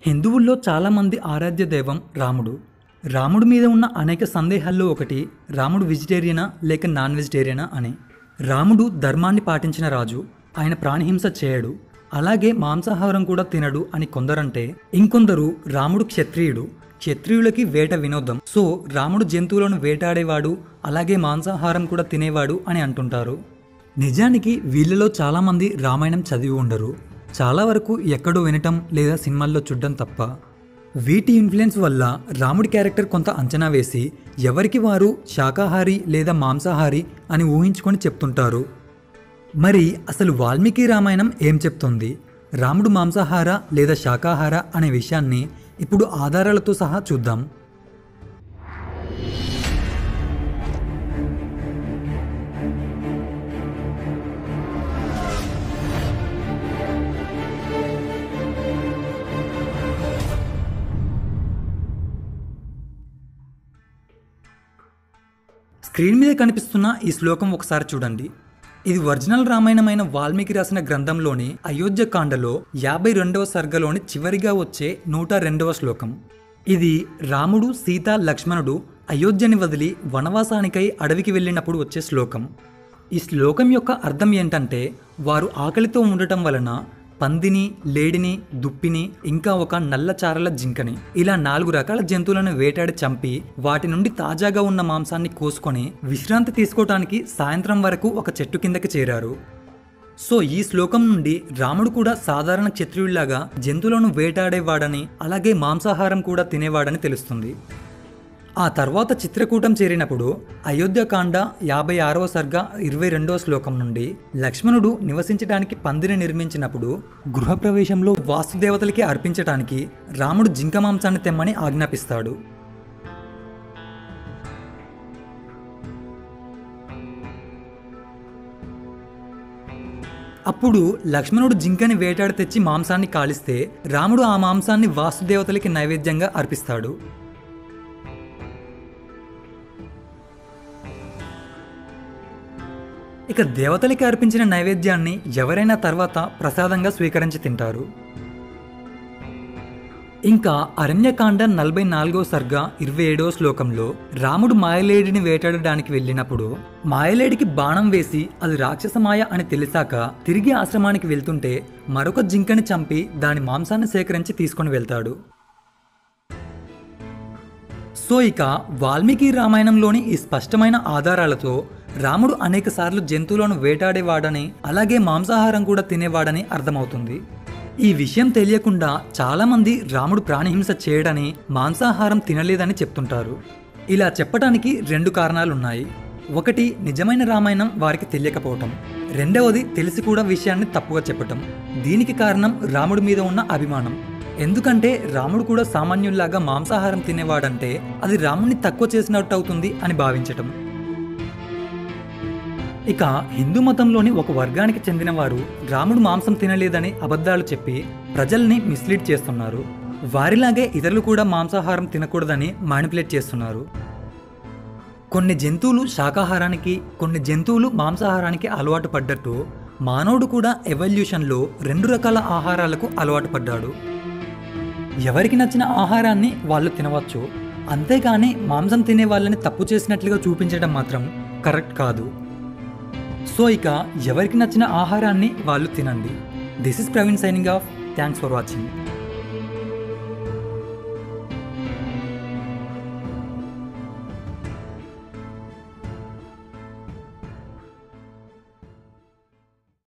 హిందువుల్లో చాలామంది ఆరాధ్య దైవం రాముడు రాముడి మీద ఉన్న అనేక సందేహాల్లో ఒకటి రాముడు వెజిటేరియనా లేక నాన్ వెజిటేరియనా అని రాముడు ధర్మాన్ని పాటించిన రాజు ఆయన ప్రాణిహింస చేయడు అలాగే మాంసాహారం కూడా తినడు అని కొందరంటే ఇంకొందరు రాముడు క్షత్రియుడు క్షత్రియులకి వేట వినోదం సో రాముడు జంతువులను వేటాడేవాడు అలాగే మాంసాహారం కూడా తినేవాడు అని అంటుంటారు నిజానికి వీళ్ళలో చాలామంది రామాయణం చదివి ఉండరు చాలా వరకు ఎక్కడో వినటం లేదా సినిమాల్లో చూడడం తప్ప వీటి ఇన్ఫ్లుయెన్స్ వల్ల రాముడి క్యారెక్టర్ కొంత అంచనా వేసి ఎవరికి వారు శాకాహారి లేదా మాంసాహారి అని ఊహించుకొని చెప్తుంటారు మరి అసలు వాల్మీకి రామాయణం ఏం చెప్తుంది రాముడు మాంసాహార లేదా శాకాహార అనే విషయాన్ని ఇప్పుడు ఆధారాలతో సహా చూద్దాం స్క్రీన్ మీద కనిపిస్తున్న ఈ శ్లోకం ఒకసారి చూడండి ఇది ఒరిజినల్ రామాయణమైన వాల్మీకి రాసిన గ్రంథంలోని అయోధ్య కాండలో యాభై రెండవ సర్గలోని చివరిగా వచ్చే నూట రెండవ శ్లోకం ఇది రాముడు సీత లక్ష్మణుడు అయోధ్యని వదిలి వనవాసానికై అడవికి వెళ్ళినప్పుడు వచ్చే శ్లోకం ఈ శ్లోకం యొక్క అర్థం ఏంటంటే వారు ఆకలితో ఉండటం వలన పందిని లేడిని దుప్పిని ఇంకా ఒక నల్ల చారల జింకని ఇలా నాలుగు రకాల జంతువులను వేటాడి చంపి వాటి నుండి తాజాగా ఉన్న మాంసాన్ని కోసుకొని విశ్రాంతి తీసుకోవటానికి సాయంత్రం వరకు ఒక చెట్టు కిందకి చేరారు సో ఈ శ్లోకం నుండి రాముడు కూడా సాధారణ క్షత్రియుల్లాగా జంతువులను వేటాడేవాడని అలాగే మాంసాహారం కూడా తినేవాడని తెలుస్తుంది ఆ తర్వాత చిత్రకూటం చేరినప్పుడు అయోధ్యకాండ యాభై ఆరవ సర్గ ఇరవై రెండవ శ్లోకం నుండి లక్ష్మణుడు నివసించడానికి పందిరి నిర్మించినప్పుడు గృహప్రవేశంలో వాస్తుదేవతలకి అర్పించటానికి రాముడు జింక మాంసాన్ని తెమ్మని ఆజ్ఞాపిస్తాడు అప్పుడు లక్ష్మణుడు జింకని వేటాడి తెచ్చి మాంసాన్ని కాలిస్తే రాముడు ఆ మాంసాన్ని వాస్తుదేవతలకి నైవేద్యంగా అర్పిస్తాడు ఇక దేవతలకి అర్పించిన నైవేద్యాన్ని ఎవరైనా తర్వాత ప్రసాదంగా స్వీకరించి తింటారు ఇంకా అరణ్యకాండ నలభై నాలుగో సర్గ ఇరవై ఏడవ శ్లోకంలో రాముడు మాయలేడిని వేటాడడానికి వెళ్ళినప్పుడు మాయలేడికి బాణం వేసి అది రాక్షసమాయ అని తెలిసాక తిరిగి ఆశ్రమానికి వెళ్తుంటే మరొక జింకని చంపి దాని మాంసాన్ని సేకరించి తీసుకొని వెళ్తాడు సో ఇక వాల్మీకి రామాయణంలోని ఈ స్పష్టమైన ఆధారాలతో రాముడు అనేక సార్లు జంతువులను వేటాడేవాడని అలాగే మాంసాహారం కూడా తినేవాడని అర్థమవుతుంది ఈ విషయం తెలియకుండా చాలామంది రాముడు ప్రాణిహింస చేయడని మాంసాహారం తినలేదని చెప్తుంటారు ఇలా చెప్పటానికి రెండు కారణాలున్నాయి ఒకటి నిజమైన రామాయణం వారికి తెలియకపోవటం రెండవది తెలిసి కూడా విషయాన్ని తప్పుగా చెప్పటం దీనికి కారణం రాముడి మీద ఉన్న అభిమానం ఎందుకంటే రాముడు కూడా సామాన్యుల్లాగా మాంసాహారం తినేవాడంటే అది రాముడిని తక్కువ చేసినట్టు అవుతుంది అని భావించటం ఇక హిందూ మతంలోని ఒక వర్గానికి చెందిన వారు రాముడు మాంసం తినలేదని అబద్ధాలు చెప్పి ప్రజల్ని మిస్లీడ్ చేస్తున్నారు వారిలాగే ఇతరులు కూడా మాంసాహారం తినకూడదని మానిపులేట్ చేస్తున్నారు కొన్ని జంతువులు శాకాహారానికి కొన్ని జంతువులు మాంసాహారానికి అలవాటు పడ్డట్టు మానవుడు కూడా ఎవల్యూషన్లో రెండు రకాల ఆహారాలకు అలవాటు పడ్డాడు ఎవరికి నచ్చిన ఆహారాన్ని వాళ్ళు తినవచ్చు అంతేకాని మాంసం తినే వాళ్ళని తప్పు చేసినట్లుగా చూపించడం మాత్రం కరెక్ట్ కాదు సో ఇక ఎవరికి నచ్చిన ఆహారాన్ని వాళ్ళు తినండి this is Praveen signing off thanks for watching